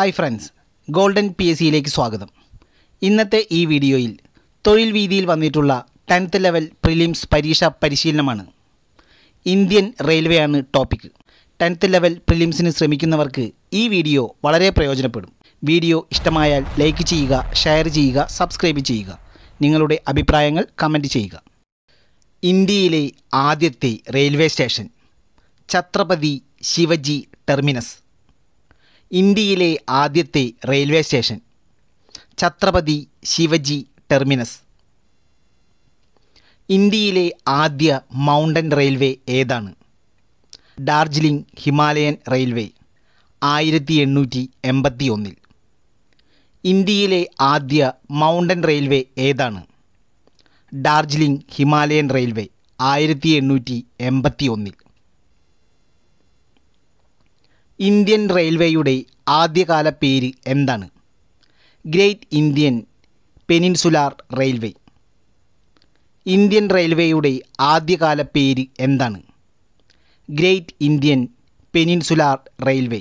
hi friends golden P S സിയിലേക്ക് സ്വാഗതം ഇന്നത്തെ ഈ വീഡിയോയിൽ തൊഴിൽ വീതിയിൽ വന്നിട്ടുള്ള ടെൻത്ത് ലെവൽ പ്രിലിംസ് പരീക്ഷാ പരിശീലനമാണ് ഇന്ത്യൻ റെയിൽവേ ആണ് ടോപ്പിക് ടെൻത്ത് ലെവൽ പ്രിലിംസിന് ശ്രമിക്കുന്നവർക്ക് ഈ വീഡിയോ വളരെ പ്രയോജനപ്പെടും വീഡിയോ ഇഷ്ടമായാൽ ലൈക്ക് ചെയ്യുക ഷെയർ ചെയ്യുക സബ്സ്ക്രൈബ് ചെയ്യുക നിങ്ങളുടെ അഭിപ്രായങ്ങൾ കമൻറ്റ് ചെയ്യുക ഇന്ത്യയിലെ ആദ്യത്തെ railway station Chhatrapati Shivaji Terminus ഇന്ത്യയിലെ ആദ്യത്തെ railway station Chhatrapati Shivaji Terminus ഇന്ത്യയിലെ ആദ്യ മൗണ്ടൻ റെയിൽവേ ഏതാണ് ഡാർജിലിംഗ് ഹിമാലയൻ റെയിൽവേ ആയിരത്തി എണ്ണൂറ്റി എൺപത്തി ഒന്നിൽ ഇന്ത്യയിലെ ആദ്യ മൗണ്ടൻ റെയിൽവേ ഏതാണ് ഡാർജിലിംഗ് ഹിമാലയൻ റെയിൽവേ ആയിരത്തി എണ്ണൂറ്റി എൺപത്തി ഒന്നിൽ ഇന്ത്യൻ റെയിൽവേയുടെ ആദ്യകാല പേര് എന്താണ് Great Indian Peninsular Railway Indian റെയിൽവേയുടെ ആദ്യകാല പേര് എന്താണ് Great Indian Peninsular Railway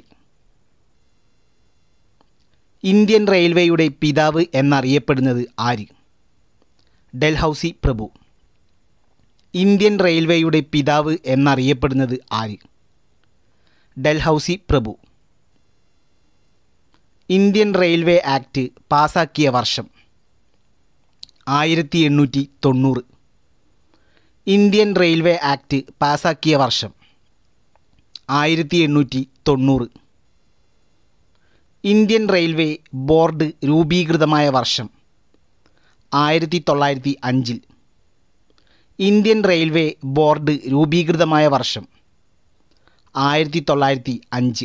Indian റെയിൽവേയുടെ പിതാവ് എന്നറിയപ്പെടുന്നത് ആര് ഡൽഹൌസി പ്രഭു ഇന്ത്യൻ റെയിൽവേയുടെ പിതാവ് എന്നറിയപ്പെടുന്നത് ആര് ഡൽഹൌസി പ്രഭു ഇന്ത്യൻ റെയിൽവേ ആക്ട് പാസാക്കിയ വർഷം ആയിരത്തി എണ്ണൂറ്റി തൊണ്ണൂറ് ഇന്ത്യൻ റെയിൽവേ ആക്ട് പാസാക്കിയ വർഷം ആയിരത്തി എണ്ണൂറ്റി തൊണ്ണൂറ് ഇന്ത്യൻ റെയിൽവേ ബോർഡ് രൂപീകൃതമായ വർഷം ആയിരത്തി തൊള്ളായിരത്തി അഞ്ചിൽ ഇന്ത്യൻ റെയിൽവേ ബോർഡ് രൂപീകൃതമായ വർഷം ആയിരത്തി തൊള്ളായിരത്തി അഞ്ച്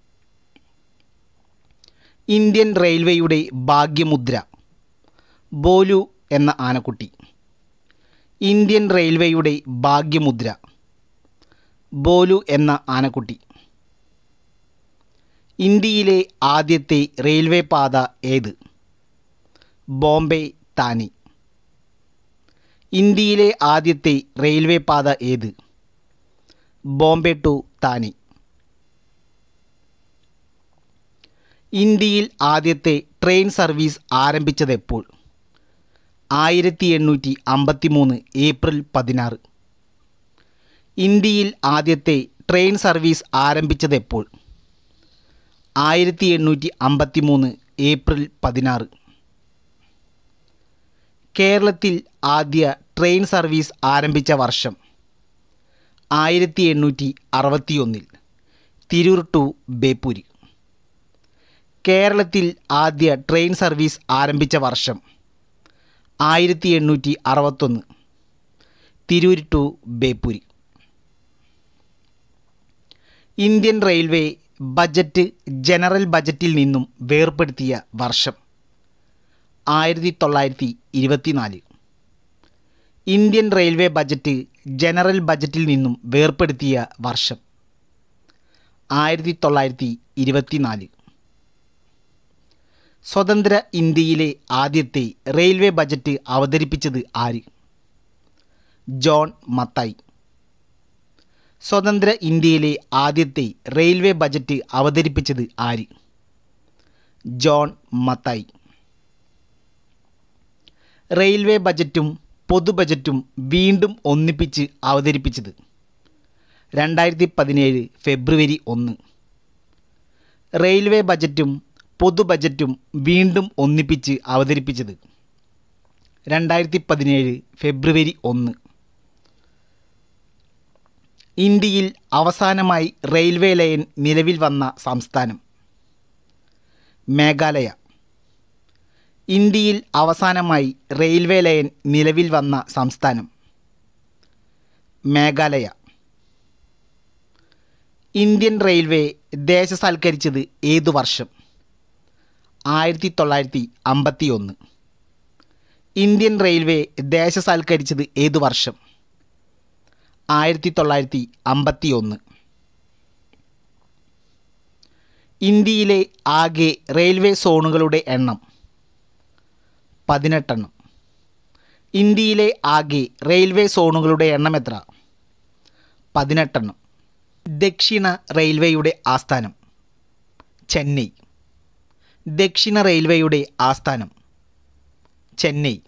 ഇന്ത്യൻ റെയിൽവേയുടെ ഭാഗ്യമുദ്ര ബോലു എന്ന ആനക്കുട്ടി ഇന്ത്യൻ റെയിൽവേയുടെ ഭാഗ്യമുദ്ര ബോലു എന്ന ആനക്കുട്ടി ഇന്ത്യയിലെ ആദ്യത്തെ റെയിൽവേ പാത ഏത് ബോംബെ താനെ ഇന്ത്യയിലെ ആദ്യത്തെ റെയിൽവേ പാത ഏത് ബോംബെ ടു താനെ ഇന്ത്യയിൽ ആദ്യത്തെ ട്രെയിൻ സർവീസ് ആരംഭിച്ചത് എപ്പോൾ ആയിരത്തി എണ്ണൂറ്റി അമ്പത്തി മൂന്ന് ഏപ്രിൽ പതിനാറ് ഇന്ത്യയിൽ ആദ്യത്തെ ട്രെയിൻ സർവീസ് ആരംഭിച്ചത് എപ്പോൾ ആയിരത്തി എണ്ണൂറ്റി അമ്പത്തി മൂന്ന് ഏപ്രിൽ പതിനാറ് കേരളത്തിൽ ആദ്യ ട്രെയിൻ സർവീസ് ആരംഭിച്ച വർഷം ആയിരത്തി എണ്ണൂറ്റി അറുപത്തിയൊന്നിൽ തിരൂർ ടു ബേപ്പൂര് കേരളത്തിൽ ആദ്യ ട്രെയിൻ സർവീസ് ആരംഭിച്ച വർഷം ആയിരത്തി എണ്ണൂറ്റി അറുപത്തൊന്ന് Tirur to Beypore Indian Railway budget general ബജറ്റിൽ നിന്നും വേർപ്പെടുത്തിയ വർഷം ആയിരത്തി തൊള്ളായിരത്തി ഇരുപത്തിനാല് ഇന്ത്യൻ റെയിൽവേ ബജറ്റ് ജനറൽ ബജറ്റിൽ നിന്നും വേർപ്പെടുത്തിയ വർഷം ആയിരത്തി തൊള്ളായിരത്തി ഇരുപത്തിനാല് സ്വതന്ത്ര ഇന്ത്യയിലെ ആദ്യത്തെ റെയിൽവേ ബജറ്റ് അവതരിപ്പിച്ചത് ആര് ജോൺ മത്തായി സ്വതന്ത്ര ഇന്ത്യയിലെ ആദ്യത്തെ റെയിൽവേ ബജറ്റ് അവതരിപ്പിച്ചത് ആര് ജോൺ മത്തായി റെയിൽവേ ബജറ്റും പൊതു ബജറ്റും വീണ്ടും ഒന്നിപ്പിച്ച് അവതരിപ്പിച്ചത് രണ്ടായിരത്തി പതിനേഴ് ഫെബ്രുവരി ഒന്ന് റെയിൽവേ ബജറ്റും പൊതു ബജറ്റും വീണ്ടും ഒന്നിപ്പിച്ച് അവതരിപ്പിച്ചത് രണ്ടായിരത്തി പതിനേഴ് ഫെബ്രുവരി ഒന്ന് ഇന്ത്യയിൽ അവസാനമായി റെയിൽവേ ലൈൻ നിലവിൽ വന്ന സംസ്ഥാനം മേഘാലയ ഇന്ത്യയിൽ അവസാനമായി റെയിൽവേ ലൈൻ നിലവിൽ വന്ന സംസ്ഥാനം മേഘാലയ ഇന്ത്യൻ റെയിൽവേ ദേശസാൽക്കരിച്ചത് ഏതു വർഷം ആയിരത്തി തൊള്ളായിരത്തി അമ്പത്തി ഒന്ന് ഇന്ത്യൻ റെയിൽവേ ദേശസാൽക്കരിച്ചത് ഏതു വർഷം ആയിരത്തി തൊള്ളായിരത്തി അമ്പത്തി ഒന്ന് ഇന്ത്യയിലെ ആകെ റെയിൽവേ സോണുകളുടെ എണ്ണം പതിനെട്ടെണ്ണം ഇന്ത്യയിലെ ആകെ റെയിൽവേ സോണുകളുടെ എണ്ണം എത്ര പതിനെട്ടെണ്ണം ദക്ഷിണ റെയിൽവേയുടെ ആസ്ഥാനം ചെന്നൈ ദക്ഷിണ റെയിൽവേയുടെ ആസ്ഥാനം ചെന്നൈ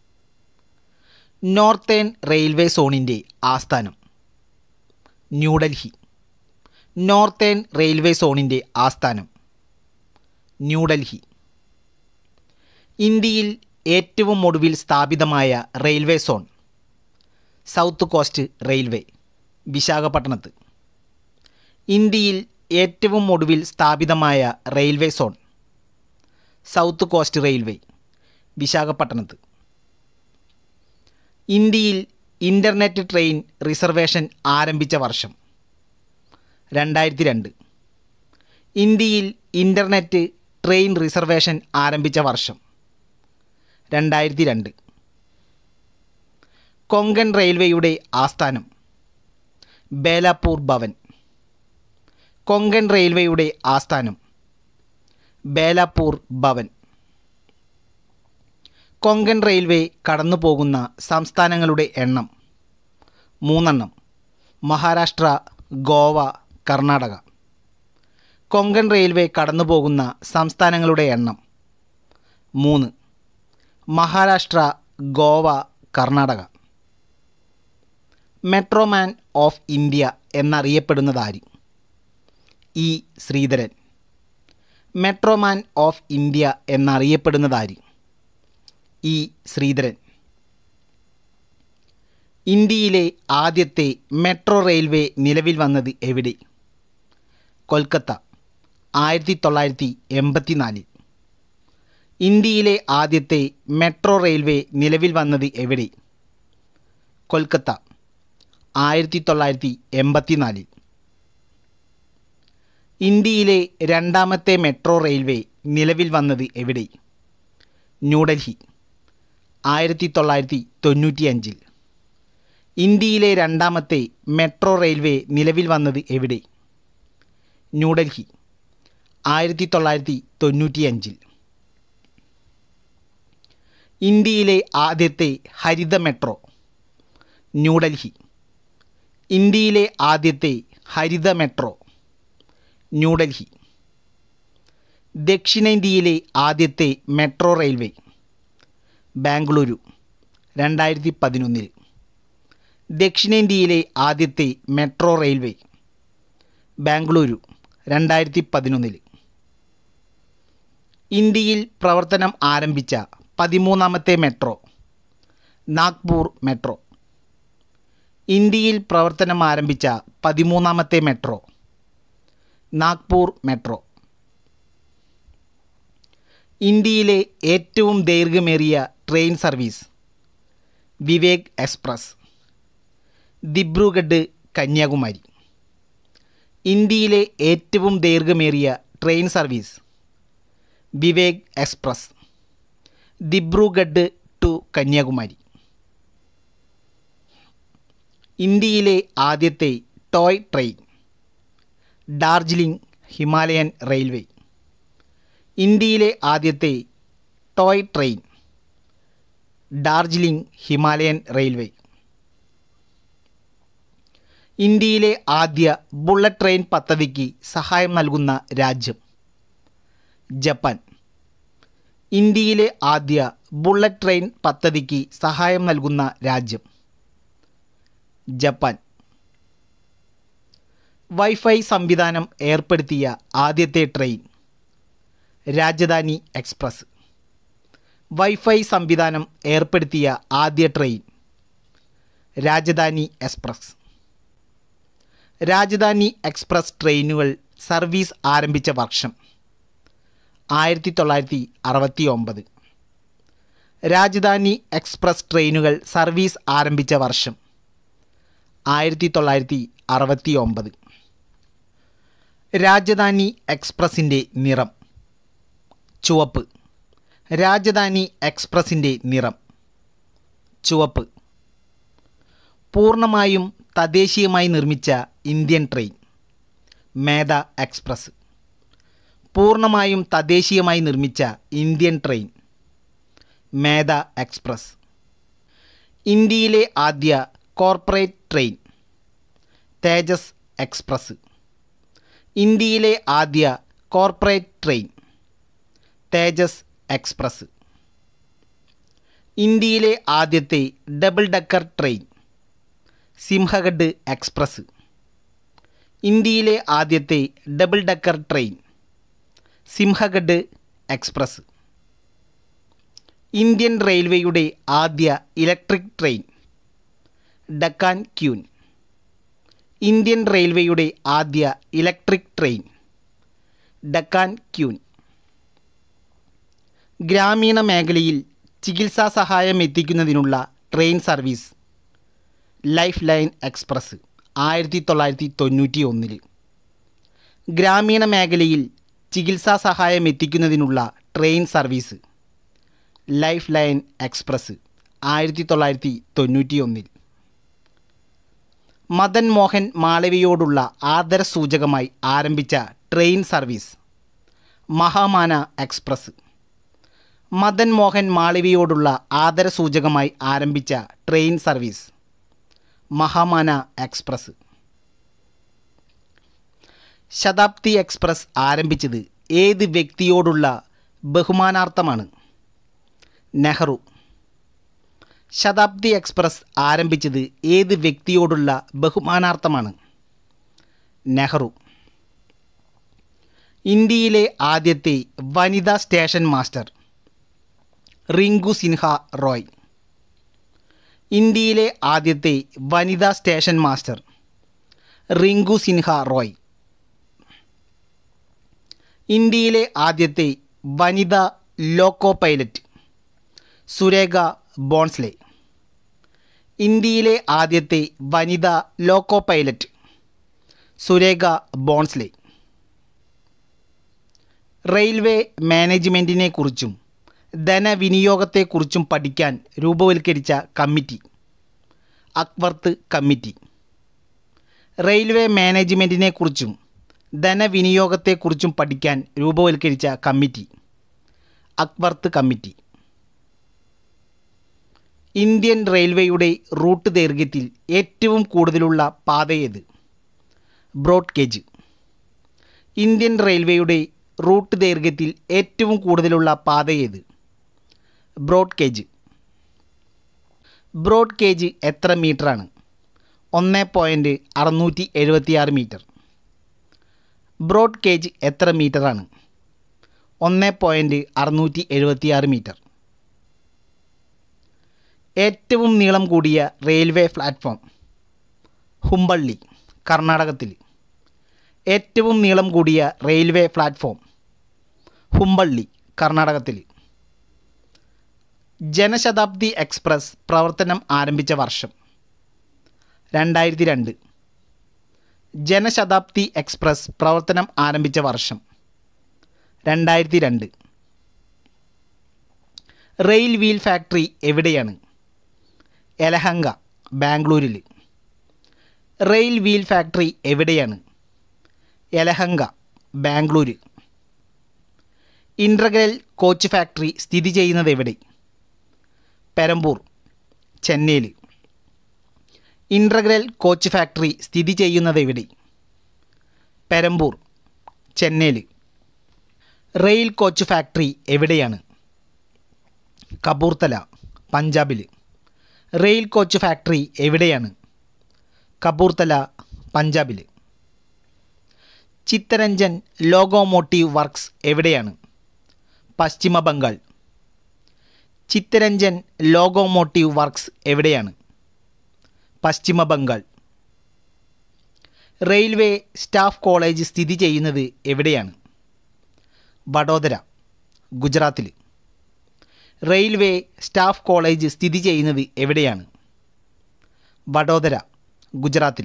നോർത്തേൺ റെയിൽവേ സോണിൻ്റെ ആസ്ഥാനം ന്യൂഡൽഹി നോർത്തേൺ റെയിൽവേ സോണിൻ്റെ ആസ്ഥാനം ന്യൂഡൽഹി ഇന്ത്യയിൽ ഏറ്റവും ഒടുവിൽ സ്ഥാപിതമായ railway zone South Coast Railway വിശാഖപട്ടണത്ത് ഇന്ത്യയിൽ ഏറ്റവും ഒടുവിൽ സ്ഥാപിതമായ railway zone South Coast Railway വിശാഖപട്ടണത്ത് ഇന്ത്യയിൽ ഇൻ്റർനെറ്റ് ട്രെയിൻ റിസർവേഷൻ ആരംഭിച്ച വർഷം രണ്ടായിരത്തി രണ്ട് ഇന്ത്യയിൽ ഇൻ്റർനെറ്റ് ട്രെയിൻ റിസർവേഷൻ ആരംഭിച്ച വർഷം രണ്ടായിരത്തി രണ്ട് കൊങ്കൺ റെയിൽവേയുടെ ആസ്ഥാനം ബേലാപ്പൂർ ഭവൻ കൊങ്കൺ റെയിൽവേയുടെ ആസ്ഥാനം ബേലാപ്പൂർ ഭവൻ കൊങ്കൺ റെയിൽവേ കടന്നു പോകുന്ന സംസ്ഥാനങ്ങളുടെ എണ്ണം മൂന്നെണ്ണം മഹാരാഷ്ട്ര ഗോവ കർണാടക കൊങ്കൺ റെയിൽവേ കടന്നു പോകുന്ന സംസ്ഥാനങ്ങളുടെ എണ്ണം മൂന്ന് Maharashtra Goa Karnataka metro man of India എന്നറിയപ്പെടുന്നതാര് E Sreedharan metro man of India എന്നറിയപ്പെടുന്നതാര് ഇ ശ്രീധരൻ ഇന്ത്യയിലെ ആദ്യത്തെ മെട്രോ റെയിൽവേ നിലവിൽ വന്നത് എവിടെ കൊൽക്കത്ത ആയിരത്തി തൊള്ളായിരത്തി എൺപത്തിനാലിൽ ഇന്ത്യയിലെ ആദ്യത്തെ മെട്രോ റെയിൽവേ നിലവിൽ വന്നത് എവിടെ കൊൽക്കത്ത ആയിരത്തി തൊള്ളായിരത്തി എൺപത്തിനാലിൽ ഇന്ത്യയിലെ രണ്ടാമത്തെ മെട്രോ റെയിൽവേ നിലവിൽ വന്നത് എവിടെ ന്യൂഡൽഹി ആയിരത്തി തൊള്ളായിരത്തി തൊണ്ണൂറ്റിയഞ്ചിൽ ഇന്ത്യയിലെ രണ്ടാമത്തെ മെട്രോ റെയിൽവേ നിലവിൽ വന്നത് എവിടെ ന്യൂഡൽഹി ആയിരത്തി തൊള്ളായിരത്തി തൊണ്ണൂറ്റിയഞ്ചിൽ ഇന്ത്യയിലെ ആദ്യത്തെ ഹരിത മെട്രോ ന്യൂഡൽഹി ഇന്ത്യയിലെ ആദ്യത്തെ ഹരിത മെട്രോ ന്യൂഡൽഹി ദക്ഷിണേന്ത്യയിലെ ആദ്യത്തെ മെട്രോ റെയിൽവേ ബാംഗ്ലൂരു രണ്ടായിരത്തി പതിനൊന്നിൽ ദക്ഷിണേന്ത്യയിലെ ആദ്യത്തെ മെട്രോ റെയിൽവേ ബാംഗ്ലൂരു രണ്ടായിരത്തി പതിനൊന്നിൽ ഇന്ത്യയിൽ പ്രവർത്തനം ആരംഭിച്ച പതിമൂന്നാമത്തെ മെട്രോ നാഗ്പൂർ മെട്രോ ഇന്ത്യയിൽ പ്രവർത്തനം ആരംഭിച്ച പതിമൂന്നാമത്തെ മെട്രോ നാഗ്പൂർ മെട്രോ ഇന്ത്യയിലെ ഏറ്റവും ദൈർഘ്യമേറിയ train service Vivek Express Dibrugarh Kanyakumari ഇന്ത്യയിലെ ഏറ്റവും ദൈർഘ്യമേറിയ train service Vivek Express Dibrugarh to Kanyakumari ഇന്ത്യയിലെ ആദ്യത്തെ toy train Darjeeling Himalayan Railway ഇന്ത്യയിലെ ആദ്യത്തെ toy train Darjeeling Himalayan Railway ഇന്ത്യയിലെ ആദ്യ ബുള്ളറ്റ് ട്രെയിൻ പദ്ധതിക്ക് സഹായം നൽകുന്ന രാജ്യം ജപ്പാൻ ഇന്ത്യയിലെ ആദ്യ ബുള്ളറ്റ് ട്രെയിൻ പദ്ധതിക്ക് സഹായം നൽകുന്ന രാജ്യം ജപ്പാൻ വൈഫൈ സംവിധാനം ഏർപ്പെടുത്തിയ ആദ്യത്തെ ട്രെയിൻ രാജധാനി എക്സ്പ്രസ് വൈഫൈ സംവിധാനം ഏർപ്പെടുത്തിയ ആദ്യ train Rajdhani Express Rajdhani Express ട്രെയിനുകൾ സർവീസ് ആരംഭിച്ച വർഷം ആയിരത്തി തൊള്ളായിരത്തി അറുപത്തി ഒമ്പത് രാജധാനി എക്സ്പ്രസ് ട്രെയിനുകൾ സർവീസ് ആരംഭിച്ച വർഷം ആയിരത്തി തൊള്ളായിരത്തി അറുപത്തി ഒമ്പത് രാജധാനി എക്സ്പ്രസിൻ്റെ നിറം ചുവപ്പ് രാജധാനി എക്സ്പ്രസിൻ്റെ നിറം ചുവപ്പ് പൂർണ്ണമായും തദ്ദേശീയമായി നിർമ്മിച്ച ഇന്ത്യൻ ട്രെയിൻ മേധ എക്സ്പ്രസ് പൂർണ്ണമായും തദ്ദേശീയമായി നിർമ്മിച്ച ഇന്ത്യൻ ട്രെയിൻ മേധ എക്സ്പ്രസ് ഇന്ത്യയിലെ ആദ്യ കോർപ്പറേറ്റ് ട്രെയിൻ തേജസ് എക്സ്പ്രസ് ഇന്ത്യയിലെ ആദ്യ കോർപ്പറേറ്റ് ട്രെയിൻ തേജസ് എക്സ്പ്രസ് ഇന്ത്യയിലെ ആദ്യത്തെ double decker train Sinhagad Express ഇന്ത്യയിലെ ആദ്യത്തെ double decker train Sinhagad Express Indian റെയിൽവേയുടെ ആദ്യ electric train Deccan Queen Indian റെയിൽവേയുടെ ആദ്യ ഇലക്ട്രിക് ട്രെയിൻ ഡക്കാൻ ക്യൂൻ ഗ്രാമീണ മേഖലയിൽ ചികിത്സാ സഹായം എത്തിക്കുന്നതിനുള്ള train service Lifeline Express ആയിരത്തി തൊള്ളായിരത്തി തൊണ്ണൂറ്റി ഒന്നിൽ ഗ്രാമീണ മേഖലയിൽ ചികിത്സാ സഹായം എത്തിക്കുന്നതിനുള്ള train service Lifeline Express ആയിരത്തി തൊള്ളായിരത്തി തൊണ്ണൂറ്റി ഒന്നിൽ മദൻ മോഹൻ മാളവിയോടുള്ള ആദരസൂചകമായി ആരംഭിച്ച train service Mahamana Express Madan Mohan മാളവിയോടുള്ള ആദരസൂചകമായി ആരംഭിച്ച train service Mahamana Express Shatabdi Express ആരംഭിച്ചത് ഏത് വ്യക്തിയോടുള്ള ബഹുമാനാർത്ഥമാണ് നെഹ്റു ശതാബ്ദി എക്സ്പ്രസ് ആരംഭിച്ചത് ഏത് വ്യക്തിയോടുള്ള ബഹുമാനാർത്ഥമാണ് നെഹ്റു ഇന്ത്യയിലെ ആദ്യത്തെ വനിതാ സ്റ്റേഷൻ മാസ്റ്റർ റിങ്കു സിൻഹ റോയ് ഇന്ത്യയിലെ ആദ്യത്തെ വനിതാ സ്റ്റേഷൻ മാസ്റ്റർ റിങ്കു സിൻഹ റോയ് ഇന്ത്യയിലെ ആദ്യത്തെ വനിതാ ലോക്കോ പൈലറ്റ് സുരേഖ ബോൺസ്ലെ ഇന്ത്യയിലെ ആദ്യത്തെ വനിതാ loco pilot Surekha Bhonsle railway മാനേജ്മെൻറ്റിനെക്കുറിച്ചും ധനവിനിയോഗത്തെക്കുറിച്ചും പഠിക്കാൻ രൂപവൽക്കരിച്ച കമ്മിറ്റി അക്വർത്ത് കമ്മിറ്റി റെയിൽവേ മാനേജ്മെൻറ്റിനെക്കുറിച്ചും ധനവിനിയോഗത്തെക്കുറിച്ചും പഠിക്കാൻ രൂപവൽക്കരിച്ച കമ്മിറ്റി അക്വർത്ത് കമ്മിറ്റി ഇന്ത്യൻ റെയിൽവേയുടെ റൂട്ട് ദൈർഘ്യത്തിൽ ഏറ്റവും കൂടുതലുള്ള പാതയേത് ബ്രോഡ് ഗേജ് ഇന്ത്യൻ റെയിൽവേയുടെ റൂട്ട് ദൈർഘ്യത്തിൽ ഏറ്റവും കൂടുതലുള്ള പാതയേത് ബ്രോഡ് ഗേജ് ബ്രോഡ് ഗേജ് എത്ര മീറ്ററാണ് ഒന്ന് പോയിൻറ്റ് അറുന്നൂറ്റി എഴുപത്തിയാറ് മീറ്റർ ബ്രോഡ് ഗേജ് എത്ര മീറ്ററാണ് ഒന്ന് പോയിൻറ്റ് അറുന്നൂറ്റി എഴുപത്തിയാറ് മീറ്റർ ഏറ്റവും നീളം കൂടിയ റെയിൽവേ പ്ലാറ്റ്ഫോം ഹുമ്പള്ളി കർണാടകത്തിൽ ഏറ്റവും നീളം കൂടിയ റെയിൽവേ പ്ലാറ്റ്ഫോം ഹുമ്പള്ളി കർണാടകത്തിൽ ജനശതാബ്ദി എക്സ്പ്രസ് പ്രവർത്തനം ആരംഭിച്ച വർഷം രണ്ടായിരത്തി രണ്ട് ജനശതാബ്ദി എക്സ്പ്രസ് പ്രവർത്തനം ആരംഭിച്ച വർഷം രണ്ടായിരത്തി രണ്ട് റെയിൽ വീൽ ഫാക്ടറി എവിടെയാണ് എലഹങ്ക ബാംഗ്ലൂരിൽ റെയിൽ വീൽ ഫാക്ടറി എവിടെയാണ് Yelahanka Bangalore Integral Coach Factory സ്ഥിതി ചെയ്യുന്നത് എവിടെ പെരമ്പൂർ ചെന്നൈയിൽ ഇൻട്രഗ്രൽ കോച്ച് ഫാക്ടറി സ്ഥിതി ചെയ്യുന്നത് എവിടെ പെരമ്പൂർ ചെന്നൈയിൽ റെയിൽ കോച്ച് ഫാക്ടറി എവിടെയാണ് കപൂർത്തല പഞ്ചാബിൽ റെയിൽ കോച്ച് ഫാക്ടറി എവിടെയാണ് കപൂർത്തല പഞ്ചാബിൽ ചിത്തരഞ്ജൻ ലോഗോമോട്ടീവ് വർക്ക്സ് എവിടെയാണ് പശ്ചിമ ബംഗാൾ ചിത്തരഞ്ജൻ ലോഗോമോട്ടീവ് വർക്ക്സ് എവിടെയാണ് പശ്ചിമ ബംഗാൾ റെയിൽവേ സ്റ്റാഫ് കോളേജ് സ്ഥിതി ചെയ്യുന്നത് എവിടെയാണ് വഡോദര ഗുജറാത്തിൽ റെയിൽവേ സ്റ്റാഫ് കോളേജ് സ്ഥിതി ചെയ്യുന്നത് എവിടെയാണ് വഡോദര ഗുജറാത്തിൽ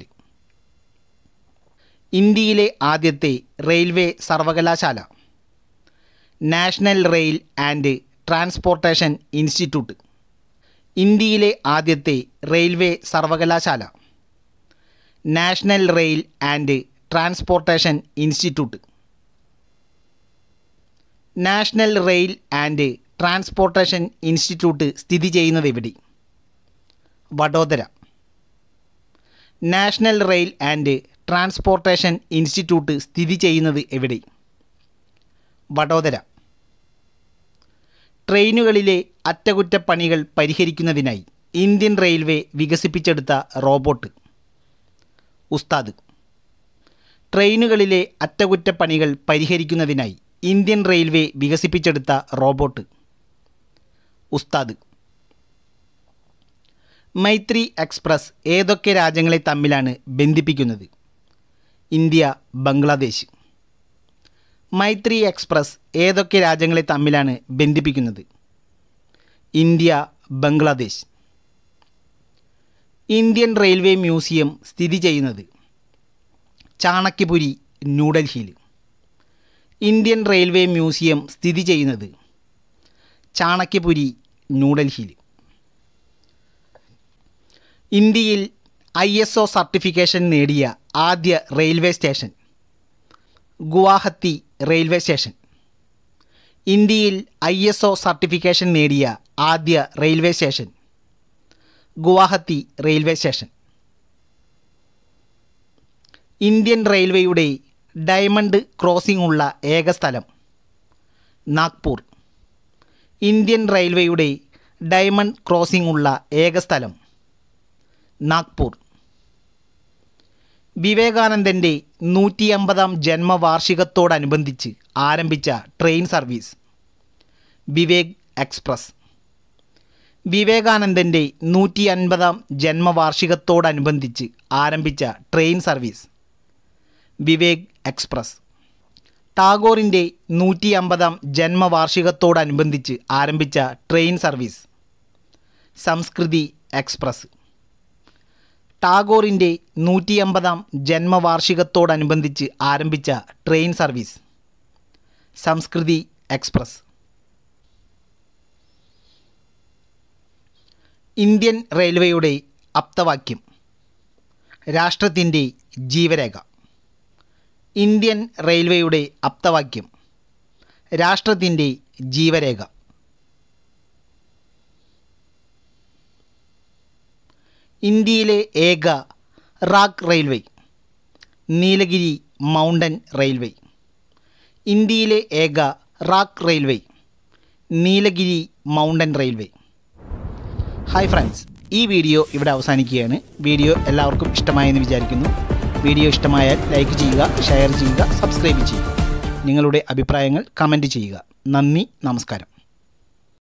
ഇന്ത്യയിലെ ആദ്യത്തെ റെയിൽവേ സർവകലാശാല National Rail and Transportation Institute ഇന്ത്യയിലെ ആദ്യത്തെ റെയിൽവേ സർവകലാശാല National Rail and Transportation Institute National Rail and Transportation Institute സ്ഥിതി ചെയ്യുന്നത് എവിടെ Vadodara National Rail and Transportation Institute സ്ഥിതി ചെയ്യുന്നത് എവിടെ വഡോദര ട്രെയിനുകളിലെ അറ്റകുറ്റപ്പണികൾ പരിഹരിക്കുന്നതിനായി ഇന്ത്യൻ റെയിൽവേ വികസിപ്പിച്ചെടുത്ത റോബോട്ട് ഉസ്താദ് ട്രെയിനുകളിലെ അറ്റകുറ്റപ്പണികൾ പരിഹരിക്കുന്നതിനായി ഇന്ത്യൻ റെയിൽവേ വികസിപ്പിച്ചെടുത്ത റോബോട്ട് ഉസ്താദ് മൈത്രി എക്സ്പ്രസ് ഏതൊക്കെ രാജ്യങ്ങളെ തമ്മിലാണ് ബന്ധിപ്പിക്കുന്നത് ഇന്ത്യ ബംഗ്ലാദേശ് മൈത്രി എക്സ്പ്രസ് ഏതൊക്കെ രാജ്യങ്ങളെ തമ്മിലാണ് ബന്ധിപ്പിക്കുന്നത് India Bangladesh Indian Railway Museum സ്ഥിതി ചെയ്യുന്നത് ചാണക്യപുരി ന്യൂഡൽഹിയിൽ ഇന്ത്യൻ റെയിൽവേ മ്യൂസിയം സ്ഥിതി ചെയ്യുന്നത് ചാണക്യപുരി ന്യൂഡൽഹിയിൽ ഇന്ത്യയിൽ ഐ എസ് ഒ സർട്ടിഫിക്കേഷൻ നേടിയ ആദ്യ railway station Guwahati railway station ഇന്ത്യയിൽ ഐ എസ് ഒ സർട്ടിഫിക്കേഷൻ നേടിയ ആദ്യ railway station Guwahati railway station Indian റെയിൽവേയുടെ ഡയമണ്ട് ക്രോസിംഗ് ഉള്ള ഏക സ്ഥലം നാഗ്പൂർ ഇന്ത്യൻ റെയിൽവേയുടെ ഡയമണ്ട് ക്രോസിംഗ് ഉള്ള ഏക സ്ഥലം നാഗ്പൂർ വിവേകാനന്ദൻ്റെ നൂറ്റി അമ്പതാം ജന്മവാർഷികത്തോടനുബന്ധിച്ച് ആരംഭിച്ച ട്രെയിൻ സർവീസ് വിവേക് എക്സ്പ്രസ് വിവേകാനന്ദൻ്റെ നൂറ്റി അൻപതാം ജന്മവാർഷികത്തോടനുബന്ധിച്ച് ആരംഭിച്ച ട്രെയിൻ സർവീസ് വിവേക് എക്സ്പ്രസ് ടാഗോറിൻ്റെ നൂറ്റി അമ്പതാം ജന്മവാർഷികത്തോടനുബന്ധിച്ച് ആരംഭിച്ച ട്രെയിൻ സർവീസ് സംസ്കൃതി എക്സ്പ്രസ് ടാഗോറിൻ്റെ നൂറ്റി അമ്പതാം ജന്മവാർഷികത്തോടനുബന്ധിച്ച് ആരംഭിച്ച train service Sanskriti Express Indian റെയിൽവേയുടെ അപ്തവാക്യം രാഷ്ട്രത്തിൻ്റെ ജീവരേഖ ഇന്ത്യൻ റെയിൽവേയുടെ അപ്തവാക്യം രാഷ്ട്രത്തിൻ്റെ ജീവരേഖ ഇന്ത്യയിലെ ഏക rack railway Nilgiri Mountain Railway ഇന്ത്യയിലെ ഏക rack railway Nilgiri Mountain Railway hi friends ഈ വീഡിയോ ഇവിടെ അവസാനിക്കുകയാണ് വീഡിയോ എല്ലാവർക്കും ഇഷ്ടമായെന്ന് വിചാരിക്കുന്നു വീഡിയോ ഇഷ്ടമായാൽ ലൈക്ക് ചെയ്യുക ഷെയർ ചെയ്യുക സബ്സ്ക്രൈബ് ചെയ്യുക നിങ്ങളുടെ അഭിപ്രായങ്ങൾ കമൻറ്റ് ചെയ്യുക നന്ദി നമസ്കാരം